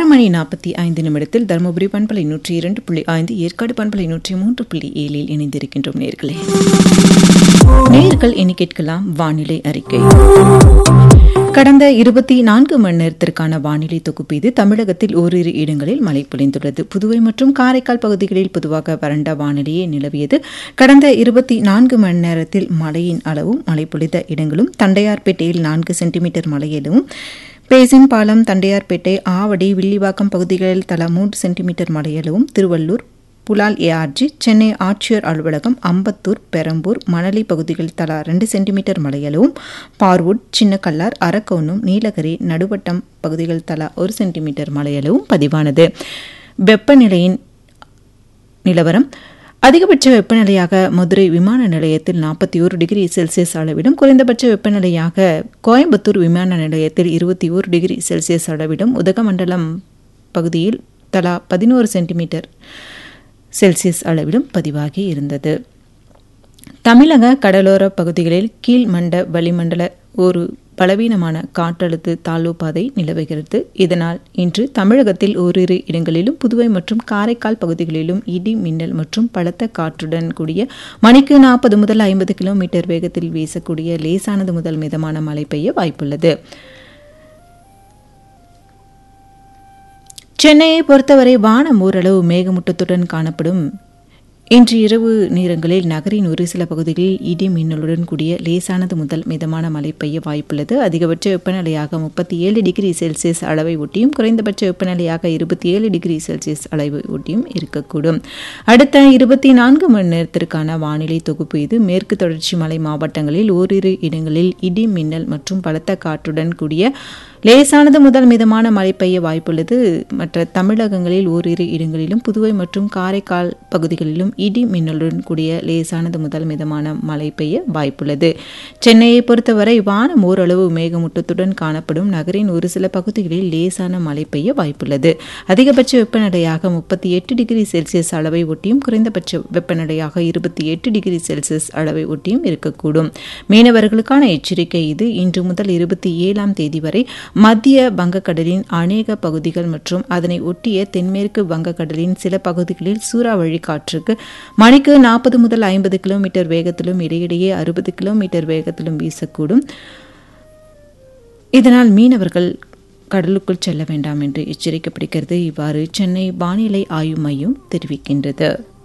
மணி நாற்பத்தி ஐந்து நிமிடத்தில் தருமபுரி பண்பலை நூற்றி இரண்டு புள்ளி ஐந்து ஏற்காடு பண்பலை நூற்றி மூன்று புள்ளி ஏழில் இணைந்திருக்கின்றோம் நேர்களே நேர்கள் இனி கேட்கலாம் வானிலை அறிக்கை கடந்த இருபத்தி நான்கு மணி நேரத்திற்கான வானிலை தொகுப்பு இது தமிழகத்தில் ஓரிரு இடங்களில் மழை பொழிந்துள்ளது புதுவை மற்றும் காரைக்கால் பகுதிகளில் பொதுவாக வறண்ட வானிலையே நிலவியது கடந்த இருபத்தி நான்கு மணி நேரத்தில் மழையின் அளவும் மழை பொழிந்த இடங்களும் தண்டையார்பேட்டையில் நான்கு சென்டிமீட்டர் மழையிலும் பேசின் பாலம் தண்டையார்பேட்டை ஆவடி வில்லிவாக்கம் பகுதிகளில் தலா மூன்று சென்டிமீட்டர் மழையளவும் திருவள்ளூர் புலால் ஏஆர்ஜி சென்னை ஆட்சியர் அலுவலகம் அம்பத்தூர் பெரம்பூர் மணலி பகுதிகளில் தலா ரெண்டு சென்டிமீட்டர் மழையளவும் பார்வுட் சின்னக்கல்லார் அரக்கோணம் நீலகிரி நடுவட்டம் பகுதிகள் தலா ஒரு சென்டிமீட்டர் மழையளவும் பதிவானது வெப்பநிலையின் நிலவரம் அதிகபட்ச வெப்பநிலையாக மதுரை விமான நிலையத்தில் நாற்பத்தி ஒரு டிகிரி செல்சியஸ் அளவிலும் குறைந்தபட்ச வெப்பநிலையாக கோயம்புத்தூர் விமான நிலையத்தில் இருபத்தி ஒரு டிகிரி செல்சியஸ் அளவிலும் உதகமண்டலம் பகுதியில் தலா பதினோரு சென்டிமீட்டர் செல்சியஸ் அளவிலும் பதிவாகி இருந்தது தமிழக கடலோர பகுதிகளில் கீழ்மண்ட வளிமண்டல ஒரு பலவீனமான காற்றழுத்த தாழ்வு பாதை நிலவுகிறது இதனால் இன்று தமிழகத்தில் ஓரிரு இடங்களிலும் புதுவை மற்றும் காரைக்கால் பகுதிகளிலும் இடி மின்னல் மற்றும் பலத்த காற்றுடன் கூடிய மணிக்கு நாற்பது முதல் ஐம்பது கிலோமீட்டர் வேகத்தில் வீசக்கூடிய லேசானது முதல் மிதமான மழை பெய்ய வாய்ப்புள்ளது சென்னையை பொறுத்தவரை வானம் ஓரளவு மேகமூட்டத்துடன் காணப்படும் இன்று இரவு நேரங்களில் நகரின் ஒரு சில பகுதிகளில் இடி மின்னலுடன் கூடிய லேசானது முதல் மிதமான மழை பெய்ய வாய்ப்புள்ளது அதிகபட்ச வெப்பநிலையாக முப்பத்தி ஏழு டிகிரி செல்சியஸ் அளவை ஒட்டியும் குறைந்தபட்ச வெப்பநிலையாக இருபத்தி ஏழு டிகிரி செல்சியஸ் அளவை ஒட்டியும் இருக்கக்கூடும் அடுத்த இருபத்தி நான்கு மணி நேரத்திற்கான வானிலை தொகுப்பு இது மேற்கு தொடர்ச்சி மலை மாவட்டங்களில் ஓரிரு இடங்களில் இடி மின்னல் மற்றும் பலத்த காற்றுடன் கூடிய லேசானது முதல் மிதமான மழை பெய்ய வாய்ப்புள்ளது மற்ற தமிழகங்களில் ஓரிரு இடங்களிலும் புதுவை மற்றும் காரைக்கால் பகுதிகளிலும் இடி மின்னலுடன் கூடிய லேசானது முதல் மிதமான மழை பெய்ய வாய்ப்புள்ளது சென்னையை பொறுத்தவரை வானம் ஓரளவு மேகமூட்டத்துடன் காணப்படும் நகரின் ஒரு சில பகுதிகளில் லேசான மழை பெய்ய வாய்ப்புள்ளது அதிகபட்ச வெப்பநிலையாக முப்பத்தி எட்டு டிகிரி செல்சியஸ் அளவை ஒட்டியும் குறைந்தபட்ச வெப்பநிலையாக இருபத்தி எட்டு டிகிரி செல்சியஸ் அளவை ஒட்டியும் இருக்கக்கூடும் மீனவர்களுக்கான எச்சரிக்கை இது இன்று முதல் இருபத்தி ஏழாம் தேதி வரை மத்திய வங்கக்கடலின் அநேக பகுதிகள் மற்றும் அதனை ஒட்டிய தென்மேற்கு வங்கக்கடலின் சில பகுதிகளில் சூறாவளி காற்றுக்கு மணிக்கு நாற்பது முதல் ஐம்பது கிலோமீட்டர் வேகத்திலும் இடையிடையே அறுபது கிலோமீட்டர் வேகத்திலும் வீசக்கூடும் இதனால் மீனவர்கள் கடலுக்குள் செல்ல வேண்டாம் என்று எச்சரிக்கப்படுகிறது இவ்வாறு சென்னை வானிலை ஆய்வு மையம் தெரிவிக்கின்றது